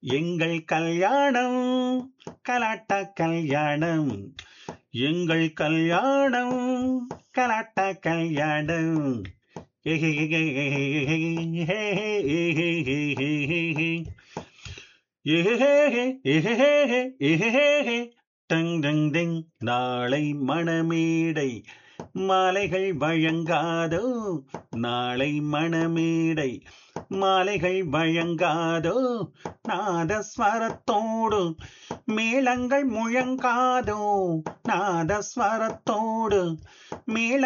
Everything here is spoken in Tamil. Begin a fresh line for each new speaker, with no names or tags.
எங்கள் கல்யாணம் கலாட்டா கல்யாணம் எங்கள் கல்யாணம் கலாட்டா கல்யாணம் டங் டங் டங் நாளை மணமேடை மாலைகள் வழங்காதோ நாளை மணமேடை மாலைகள் வழங்காதோ நாதஸ்வரத்தோடு மேளங்கள் முழங்காதோ நாதஸ்வரத்தோடு மேள